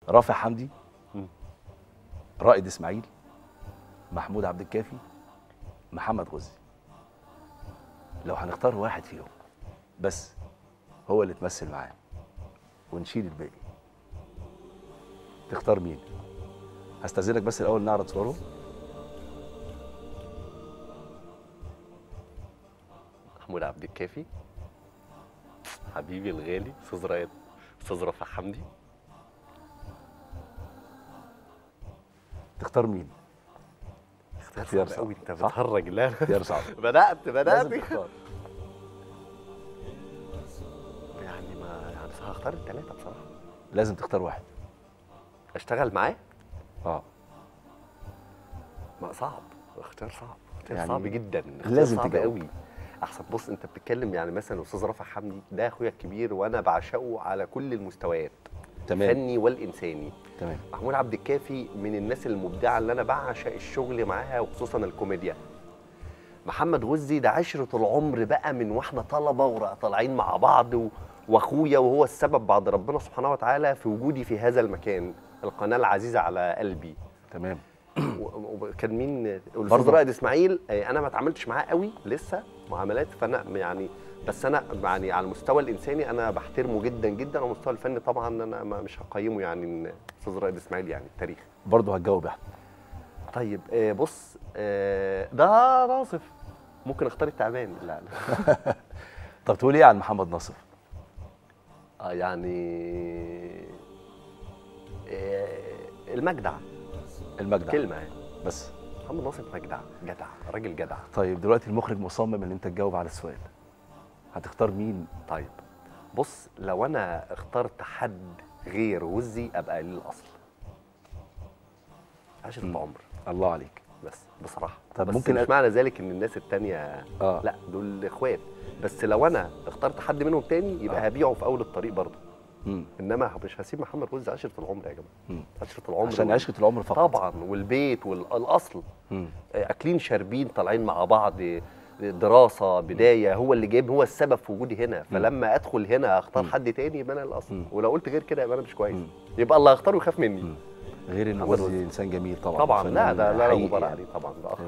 رافع حمدي مم. رائد اسماعيل محمود عبد الكافي محمد غزي لو هنختار واحد فيهم بس هو اللي تمثل معاه ونشيل الباقي تختار مين هستاذنك بس الاول نعرض صورهم محمود عبد الكافي حبيبي الغالي استاذ رائد استاذ رافع حمدي تختار مين اختيار اختيار صعب صعب. قوي انت صح؟ بتهرج لا لا. اختيار صعب بدات لازم بدات تختار يعني ما يعني هختار الثلاثه بصراحه لازم تختار واحد اشتغل معاه اه ما صعب اختيار صعب اختيار يعني صعب جدا اختيار لازم صعب تجاوب. قوي احسن بص انت بتتكلم يعني مثلا الاستاذ رافع حمدي ده اخويا الكبير وانا بعشقه على كل المستويات تمام الفني والانساني تمام محمود عبد الكافي من الناس المبدعه اللي انا بعشق الشغل معاها وخصوصا الكوميديا محمد غزي ده عشرة العمر بقى من واحنا طلبه وطالعين مع بعض و... واخويا وهو السبب بعد ربنا سبحانه وتعالى في وجودي في هذا المكان القناه العزيزه على قلبي تمام و- وكان مين الاستاذ برضه. رائد اسماعيل آه، انا ما اتعاملتش معاه قوي لسه معاملات فانا يعني بس انا يعني على المستوى الانساني انا بحترمه جدا جدا وعلى المستوى الفني طبعا انا ما- مش هقيمه يعني إن الاستاذ رائد اسماعيل يعني التاريخ برضه هتجاوب يا احمد طيب آه، بص آه، ده ناصف ممكن اختار التعبان لا لا طب تقول ايه عن محمد ناصر اه يعني آه، المجدع المجدع كلمه يعني بس محمد ناصف مجدع جدع راجل جدع طيب دلوقتي المخرج مصمم ان انت تجاوب على السؤال هتختار مين طيب بص لو انا اخترت حد غير غزي ابقى قليل الاصل عشرة مم. عمر الله عليك بس بصراحه طب بس ممكن مش أ- معنى ذلك ان الناس التانية اه لا دول اخوات بس لو انا اخترت حد منهم تاني يبقى آه. هبيعه في اول الطريق برضه مم. انما مش هسيب محمد غزي عشرة العمر يا جماعه مم. عشرة العمر عشان وال- عشرة العمر فقط طبعا والبيت والاصل مم. اكلين شاربين طالعين مع بعض دراسه بدايه هو اللي جايب هو السبب في وجودي هنا فلما ادخل هنا اختار مم. حد تاني يبقى انا الاصل مم. ولو قلت غير كده يبقى انا مش كويس مم. يبقى الله يختاره ويخاف مني مم. غير ان محمد غزي غزي. انسان جميل طبعا طبعا لا فنان ده لا حقيقي غبار يعني. عليه طبعا ده أخ